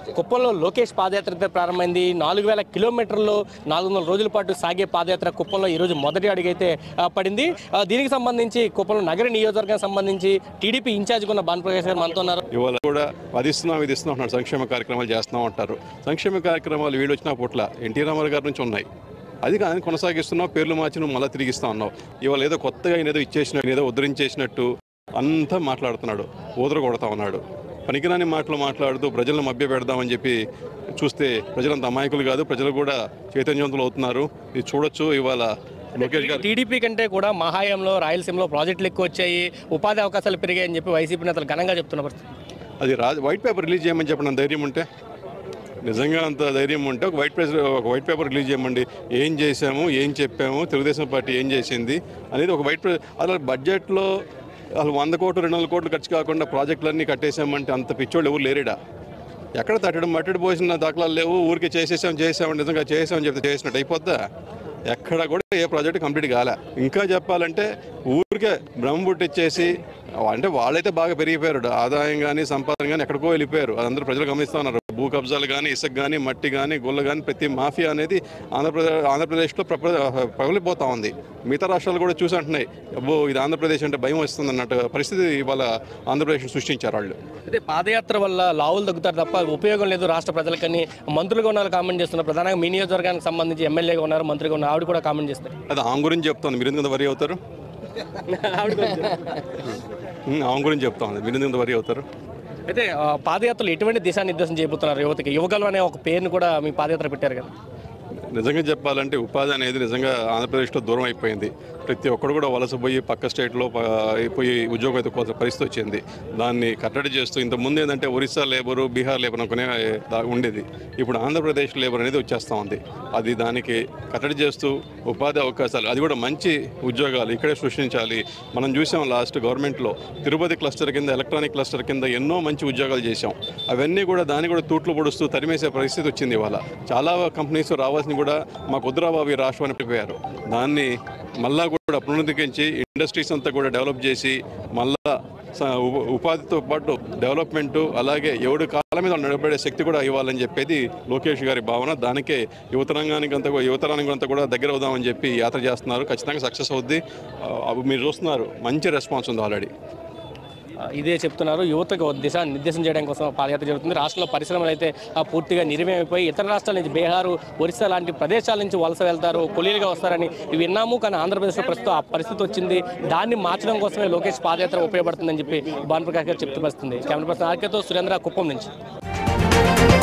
కుప్పంలో లోకేష్ పాదయాత్రతో ప్రారంభమైంది నాలుగు వేల కిలోమీటర్లు నాలుగు వందల రోజుల పాటు సాగే పాదయాత్ర కుప్పంలో ఈరోజు మొదటి అడుగైతే ఆ, పడింది ఆ, దీనికి సంబంధించి కుప్పంలో నగర నియోజకవర్గానికి సంబంధించి టీడీపీ ఇన్ఛార్జ్ ఉన్న భానుప్రకాష్ గారు మనతో ఉన్నారు ఇవాళ కూడా అది ఇస్తున్నాం ఇది ఇస్తున్నాం అంటున్నారు సంక్షేమ కార్యక్రమాలు చేస్తున్నాం అంటారు సంక్షేమ కార్యక్రమాలు వీళ్ళు వచ్చిన పుట్ల ఎన్టీ రామారావు గారి నుంచి ఉన్నాయి అది కానీ కొనసాగిస్తున్నావు పేర్లు మార్చి నువ్వు మళ్ళీ తిరిగి ఇస్తా ఉన్నావు ఇవాళ ఏదో కొత్తగా ఆయన ఏదో ఇచ్చేసినట్టు ఏదో ఉద్ధరించేసినట్టు అంతా మాట్లాడుతున్నాడు ఊదర కొడతా ఉన్నాడు పనికిరాని మాటలు మాట్లాడుతూ ప్రజలను మభ్య పెడదామని చెప్పి చూస్తే ప్రజలంత అమాయకులు కాదు ప్రజలు కూడా చైతన్యవంతులు అవుతున్నారు ఇది చూడొచ్చు ఇవాళ లోకేష్ గారు టీడీపీ కంటే కూడా మహాయంలో రాయలసీమలో ప్రాజెక్టులు ఎక్కువ వచ్చాయి ఉపాధి అవకాశాలు పెరిగాయని చెప్పి వైసీపీ నేతలు ఘనంగా చెప్తున్న పరిస్థితి అది రా వైట్ పేపర్ రిలీజ్ చేయమని చెప్పండి ధైర్యం ఉంటే నిజంగా అంత ధైర్యం ఉంటే ఒక వైట్ పేపర్ ఒక వైట్ పేపర్ రిలీజ్ చేయమండి ఏం చేశాము ఏం చెప్పాము తెలుగుదేశం పార్టీ ఏం చేసింది అనేది ఒక వైట్ పేపర్ అలా బడ్జెట్లో అసలు వంద కోట్లు రెండు వందల కోట్లు ఖర్చు కాకుండా ప్రాజెక్టులన్నీ కట్టేశామంటే అంత పిచ్చోళ్ళు ఎవరు లేరేడా ఎక్కడ తట్టడం మట్టడి పోసిన దాఖలాలు లేవు ఊరికే చేసేసాం చేసాం నిజంగా చేసామని చెప్తే చేసినట్టు అయిపోద్దా ఎక్కడ కూడా ఏ ప్రాజెక్ట్ కంప్లీట్ కాలే ఇంకా చెప్పాలంటే ఊరికే భ్రమ పుట్టించేసి అంటే వాళ్ళైతే బాగా పెరిగిపోయారు ఆదాయం కానీ సంపాదన కానీ ఎక్కడికో వెళ్ళిపోయారు అదందరూ ప్రజలు గమనిస్తూ ఉన్నారు భూ కబ్జాలు కానీ ఇసుక కానీ మట్టి కానీ గుల్ల కానీ ప్రతి మాఫియా అనేది ఆంధ్రప్రదేశ్ ఆంధ్రప్రదేశ్లో ప్రప ప్రబలిపోతా ఉంది మిగతా రాష్ట్రాలు కూడా చూసి అంటున్నాయి అబ్బో ఇది ఆంధ్రప్రదేశ్ అంటే భయం వస్తుంది అన్నట్టు పరిస్థితి ఇవాళ ఆంధ్రప్రదేశ్ సృష్టించారు వాళ్ళు అయితే పాదయాత్ర వల్ల లావులు తగ్గుతారు తప్ప ఉపయోగం లేదు రాష్ట్ర ప్రజలకని మంత్రులుగా ఉన్నారు కామెంట్ చేస్తున్నారు ప్రధానంగా మీ నియోజకవర్గానికి సంబంధించి ఎమ్మెల్యేగా ఉన్నారు మంత్రిగా ఉన్నారు ఆవిడ కూడా కామెంట్ చేస్తారు అది ఆమె గురించి చెప్తాను మీరు ఎందుకు వరి అవుతారు ఉమ్, ఆమె గురించి చెప్తాను మీరు ఎందుకు వరి అవుతారు అయితే ఆ, పాదయాత్రలు ఎటువంటి దిశానిర్దేశం చేయబోతున్నారు యువతకి యువగలం అనే ఒక పేరును కూడా మీ పాదయాత్ర పెట్టారు కదా నిజంగా చెప్పాలంటే ఉపాధి అనేది నిజంగా ఆంధ్రప్రదేశ్లో దూరం అయిపోయింది ప్రతి ఒక్కడు కూడా వలసపోయి పక్క స్టేట్లో ప- పోయి ఉద్యోగం ఎత్తుకోవాల్సిన పరిస్థితి వచ్చింది దాన్ని కట్టడి చేస్తూ ఇంత ముందు ఏంటంటే ఒరిస్సా లేబరు బీహార్ లేబర్ అనుకునే దా- ఉండేది ఇప్పుడు ఆంధ్రప్రదేశ్ లేబర్ అనేది వచ్చేస్తూ ఉంది అది దానికి కట్టడి చేస్తూ ఉపాధి అవకాశాలు అది కూడా మంచి ఉద్యోగాలు ఇక్కడే సృష్టించాలి మనం చూసాం లాస్ట్ గవర్నమెంట్లో తిరుపతి క్లస్టర్ కింద ఎలక్ట్రానిక్ క్లస్టర్ కింద ఎన్నో మంచి ఉద్యోగాలు చేశాం అవన్నీ కూడా దాన్ని కూడా తూట్లు పొడుస్తూ తరిమేసే పరిస్థితి వచ్చింది ఇవాళ చాలా కంపెనీస్ రావాల్సింది కూడా మా కుదురాబాబు ఈ రాష్ట్రం అని చెప్పారు దాన్ని మళ్ళా కూడా పునరుద్ధరించి ఇండస్ట్రీస్ అంతా కూడా డెవలప్ చేసి మళ్ళా స- ఉ- ఉపాధితో పాటు డెవలప్మెంట్ అలాగే ఎవడు కాళ్ళ మీద నిలబడే శక్తి కూడా ఇవ్వాలని చెప్పేది లోకేష్ గారి భావన దానికే యువతరంగానికి అంతా కూడా యువతరానికి అంతా కూడా దగ్గర అవుదామని చెప్పి యాత్ర చేస్తున్నారు ఖచ్చితంగా సక్సెస్ అవుద్ది ఆ, అవి మీరు చూస్తున్నారు మంచి రెస్పాన్స్ ఉంది ఆల్రెడీ ఆ, ఇదే చెప్తున్నారు యువతకు ఒక దిశ నిర్దేశం చేయడం కోసం పాదయాత్ర జరుగుతుంది రాష్ట్రంలో పరిశ్రమలు అయితే ఆ, పూర్తిగా నిర్వయమైపోయి ఇతర రాష్ట్రాల నుంచి బీహారు ఒరిస్సా లాంటి ప్రదేశాల నుంచి వలస వెళ్తారు కూలీలుగా వస్తారని ఇవి విన్నాము కానీ ఆంధ్రప్రదేశ్లో ప్రస్తుతం ఆ పరిస్థితి వచ్చింది దాన్ని మార్చడం కోసమే లోకేష్ పాదయాత్ర ఉపయోగపడుతుందని చెప్పి భానుప్రకాష్ గారు చెప్తూ వస్తుంది కెమెరా పర్సన్ ఆర్కేతో సురేంద్ర కుప్పం నుంచి